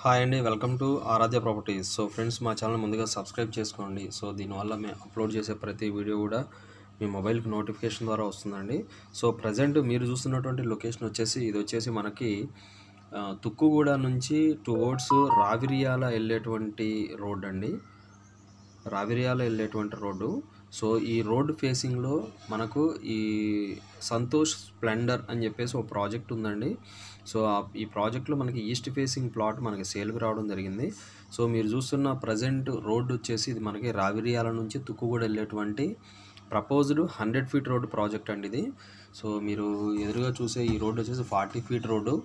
hi అండి welcome to Aaradhya properties so friends మా channel ముందుగా సబ్స్క్రైబ్ చేసుకోండి సో దీనివల్ల మేము అప్లోడ్ చేసే ప్రతి వీడియో కూడా మీ మొబైల్కి నోటిఫికేషన్ ద్వారా వస్తుందండి సో ప్రజెంట్ మీరు చూస్తున్నటువంటి లొకేషన్ వచ్చేసి ఇది వచ్చేసి మనకి ఆ, తుక్కుగూడ నుంచి టువర్డ్స్ రావిరియాల వెళ్ళేటువంటి రోడ్ అండి రావిరియాల వెళ్ళేటువంటి రోడ్డు సో ఈ రోడ్ ఫేసింగ్లో మనకు ఈ సంతోష్ స్ప్లెండర్ అని చెప్పేసి ఒక ప్రాజెక్ట్ ఉందండి సో ఆ- ఈ ప్రాజెక్ట్లో మనకి ఈస్ట్ ఫేసింగ్ ప్లాట్ మనకి సేల్కి రావడం జరిగింది సో మీరు చూస్తున్న ప్రజెంట్ రోడ్ వచ్చేసి ఇది మనకి రావిరియాల నుంచి తుక్కుగూడ వెళ్ళేటువంటి proposed hundred feet road project అండి ఇది సో మీరు ఎదురుగా చూసే ఈ రోడ్ వచ్చేసి ఫార్టీ ఫీట్ రోడ్డు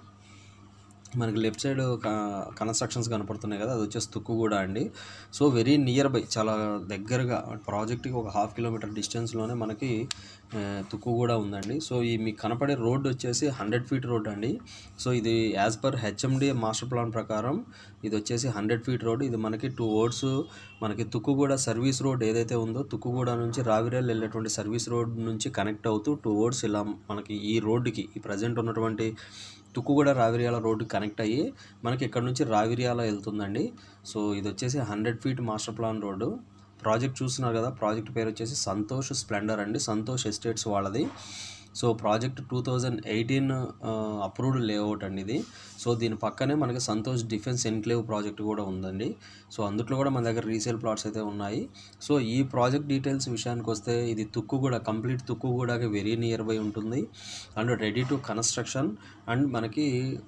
మనకి లెఫ్ట్ సైడ్ కన్స్ట్రక్షన్స్ కనపడుతున్నాయి కదా అది వచ్చేసి తుక్కుగూడ అండి సో వెరీ నియర్ బై చాలా దగ్గరగా ప్రాజెక్ట్కి ఒక హాఫ్ కిలోమీటర్ డిస్టెన్స్లోనే మనకి ఆ, తుక్కుగూడ ఉందండి సో ఈ మీకు కనపడే రోడ్ వచ్చేసి హండ్రెడ్ ఫీట్ రోడ్ అండి సో ఇది as per HMD master plan ప్రకారం ఇది వచ్చేసి హండ్రెడ్ ఫీట్ రోడ్ ఇది మనకి టూ ఓడ్స్ మనకి తుక్కుగూడ సర్వీస్ రోడ్ ఏదైతే ఉందో తుక్కుగూడ నుంచి రావిరేల్ వెళ్ళేటువంటి సర్వీస్ రోడ్ నుంచి కనెక్ట్ అవుతూ టూ ఓడ్స్ ఇలా మనకి ఈ రోడ్డుకి ఈ ప్రజెంట్ ఉన్నటువంటి తుక్కుగూడ రావిరియాల రోడ్డు కనెక్ట్ అయ్యి మనకి ఇక్కడ నుంచి రావిరియాల వెళ్తుందండి సో ఇది వచ్చేసి hundred feet master plan road project చూస్తున్నారు కదా ప్రాజెక్ట్ పేరు వచ్చేసి సంతోష్ స్ప్లెండర్ అండి సంతోష్ ఎస్టేట్స్ వాళ్ళది so project two thousand eighteen approved layout అండి ఇది సో దీని పక్కనే మనకి సంతోష్ డిఫెన్స్ ఎన్క్లేవ్ ప్రాజెక్ట్ కూడా ఉందండి సో అందుట్లో కూడా మన దగ్గర రీసేల్ ప్లాట్స్ అయితే ఉన్నాయి సో ఈ ప్రాజెక్ట్ డీటెయిల్స్ విషయానికి వస్తే ఇది తుక్కుగూడ కంప్లీట్ తుక్కుగూడకి వెరీ నియర్ బై ఉంటుంది and ready to construction and మనకి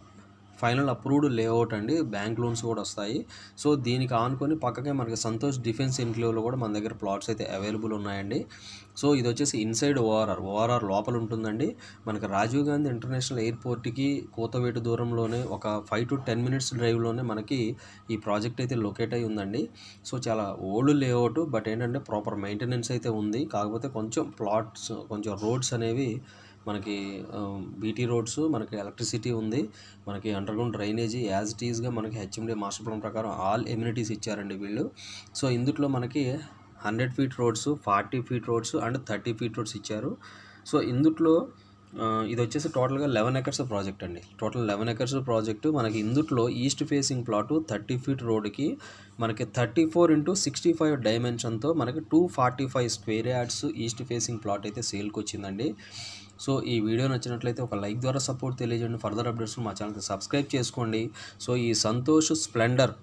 ఫైనల్ అప్రూవ్డ్ లేఅవుట్ అండి బ్యాంక్ లోన్స్ కూడా వస్తాయి సో దీనికి ఆనుకొని పక్కకే మనకి సంతోష్ డిఫెన్స్ ఎన్క్లేవ్లో కూడా మన దగ్గర ప్లాట్స్ అయితే అవైలబుల్ ఉన్నాయండి సో ఇది వచ్చేసి ఇన్సైడ్ ఓఆర్ఆర్ ఓఆర్ఆర్ లోపల ఉంటుందండి మనకి రాజీవ్ గాంధీ ఇంటర్నేషనల్ ఎయిర్పోర్ట్కి కోతవేటు దూరంలోనే ఒక ఫైవ్ టు టెన్ మినిట్స్ డ్రైవ్లోనే మనకి ఈ ప్రాజెక్ట్ అయితే లొకేట్ అయి ఉందండి సో చాలా ఓల్డ్ లేఅవుట్ బట్ ఏంటంటే ప్రాపర్ మెయింటెనెన్స్ అయితే ఉంది కాకపోతే కొంచెం ప్లాట్స్ కొంచెం రోడ్స్ అనేవి మనకి బీటీ రోడ్స్ మనకి ఎలక్ట్రిసిటీ ఉంది మనకి అండర్గ్రౌండ్ డ్రైనేజీ యాజ్ ఇట్ ఈస్గా మనకి హెచ్ఎండి మాస్టర్ ప్లాన్ ప్రకారం ఆల్ ఎమ్యూనిటీస్ ఇచ్చారండి వీళ్ళు సో ఇందులో మనకి hundred feet roads forty feet roads and thirty feet roads ఇచ్చారు సో ఇందుట్లో ఆ, ఇది వచ్చేసి టోటల్గా లెవెన్ ఎకర్స్ ప్రాజెక్ట్ అండి టోటల్ లెవెన్ ఎకర్స్ ప్రాజెక్టు మనకి ఇందుట్లో east facing plot thirty feet రోడ్కి మనకి thirty four into sixty five డైమెన్షన్తో మనకి two forty five square yards east facing plot అయితే సేల్కి వచ్చిందండి సో ఈ వీడియో నచ్చినట్లయితే ఒక లైక్ ద్వారా సపోర్ట్ తెలియజేయండి ఫర్దర్ అప్డేట్స్ మా ఛానల్కి సబ్స్క్రైబ్ చేసుకోండి సో ఈ సంతోష్ స్ప్లెండర్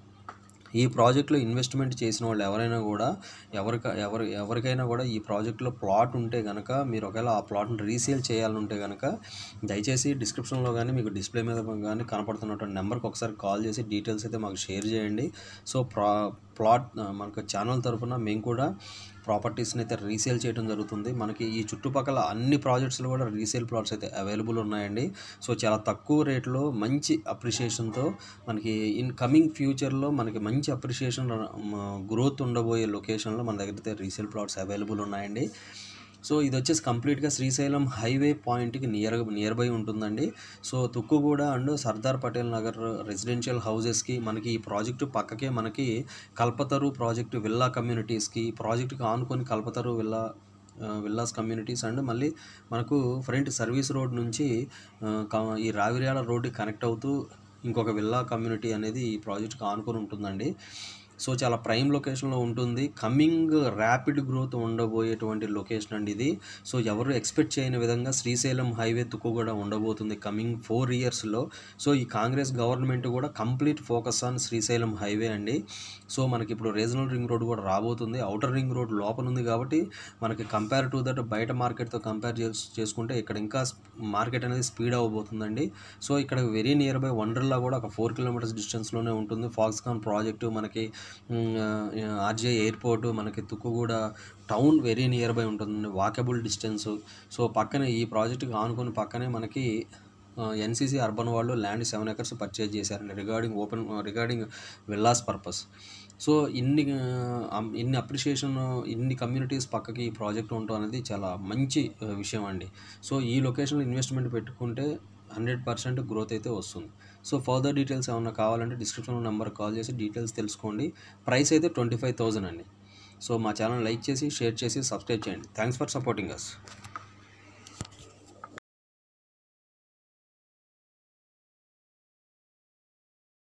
ఈ ప్రాజెక్ట్లో ఇన్వెస్ట్మెంట్ చేసిన వాళ్ళు ఎవరైనా కూడా ఎవరిక ఎవరి ఎవరికైనా కూడా ఈ ప్రాజెక్ట్లో ప్లాట్ ఉంటే కనుక మీరు ఒకవేళ ఆ ప్లాట్ని రీసేల్ చేయాలంటే కనుక దయచేసి డిస్క్రిప్షన్లో కానీ మీకు డిస్ప్లే మీద కానీ కనపడుతున్నటువంటి నెంబర్కి ఒకసారి కాల్ చేసి డీటెయిల్స్ అయితే మాకు షేర్ చేయండి సో ప్రా ప్లాట్ ఆ, మనకు ఛానల్ తరపున మేము కూడా ప్రాపర్టీస్ని అయితే రీసేల్ చేయడం జరుగుతుంది మనకి ఈ చుట్టుపక్కల అన్ని ప్రాజెక్ట్స్లో కూడా రీసేల్ ప్లాట్స్ అయితే అవైలబుల్ ఉన్నాయండి సో చాలా తక్కువ రేట్లో మంచి అప్రిషియేషన్తో మనకి ఇన్ కమింగ్ ఫ్యూచర్లో మనకి మంచి అప్రిషియేషన్ గ్రోత్ ఉండబోయే లొకేషన్లో మన దగ్గర అయితే రీసేల్ ప్లాట్స్ అవైలబుల్ ఉన్నాయండి సో ఇది వచ్చేసి కంప్లీట్గా శ్రీశైలం హైవే పాయింట్కి నియర్ నియర్ బై ఉంటుందండి so Tukkuguda and Sardar Patel Nagar residential హౌసెస్కి మనకి ఈ ప్రాజెక్టు పక్కకే మనకి కల్పతరు ప్రాజెక్టు విల్లా కమ్యూనిటీస్కి ప్రాజెక్టుకి ఆనుకొని కల్పతరు విల్లా ఆ, విల్లాస్ కమ్యూనిటీస్ అండ్ మళ్ళీ మనకు ఫ్రంట్ సర్వీస్ రోడ్ నుంచి ఆ, క- ఈ రావిర్యాల రోడ్డుకి కనెక్ట్ అవుతూ ఇంకొక విల్లా కమ్యూనిటీ అనేది ఈ ప్రాజెక్ట్కి ఆనుకొని ఉంటుందండి సో చాలా ప్రైమ్ లొకేషన్లో ఉంటుంది కమింగ్ ర్యాపిడ్ గ్రోత్ ఉండబోయేటువంటి లొకేషన్ అండి ఇది సో ఎవరు ఎక్స్పెక్ట్ చేయని విధంగా శ్రీశైలం హైవే తుక్కుగూడ ఉండబోతుంది కమింగ్ ఫోర్ ఇయర్స్లో సో ఈ కాంగ్రెస్ గవర్నమెంట్ కూడా complete focus on Srisailam highway అండి సో మనకి ఇప్పుడు రీజనల్ రింగ్ రోడ్ కూడా రాబోతుంది అవుటర్ రింగ్ రోడ్ లోపల ఉంది కాబట్టి మనకి కంపేర్ టు దట్ బయట మార్కెట్తో కంపేర్ చేస్ చేసుకుంటే ఇక్కడ ఇంకా మార్కెట్ అనేది స్పీడ్ అవ్వబోతుందండి సో ఇక్కడ వెరీ నియర్ బై వండర్లా కూడా ఒక ఫోర్ కిలోమీటర్స్ డిస్టెన్స్లోనే ఉంటుంది ఫాక్స్కాన్ ప్రాజెక్టు మనకి ఆర్జే ఎయిర్పోర్ట్ మనకి Tukkuguda town very near by ఉంటుంది వాకబుల్ డిస్టెన్స్ సో పక్కనే ఈ ప్రాజెక్టుకి ఆనుకొని పక్కనే మనకి ఎన్సీసీ అర్బన్ వాళ్ళు ల్యాండ్ సెవెన్ ఎకర్స్ పర్చేజ్ చేశారండి regarding open regarding villas purpose so ఇన్ని ఆ, ఇన్ని అప్రిషియేషన్ ఇన్ని కమ్యూనిటీస్ పక్కకి ఈ ప్రాజెక్ట్ ఉండటం అనేది చాలా మంచి ఆ, విషయం అండి సో ఈ లొకేషన్లో ఇన్వెస్ట్మెంట్ పెట్టుకుంటే హండ్రెడ్ పర్సెంట్ గ్రోత్ అయితే వస్తుంది సో ఫర్దర్ డీటెయిల్స్ ఏమైనా కావాలంటే డిస్క్రిప్షన్లో నెంబర్ కాల్ చేసి డీటెయిల్స్ తెలుసుకోండి ప్రైస్ అయితే ట్వంటీ ఫైవ్ థౌజండ్ అండి సో మా ఛానల్ లైక్ చేసి షేర్ చేసి సబ్స్క్రైబ్ చేయండి థ్యాంక్స్ ఫర్ సపోర్టింగ్ అస్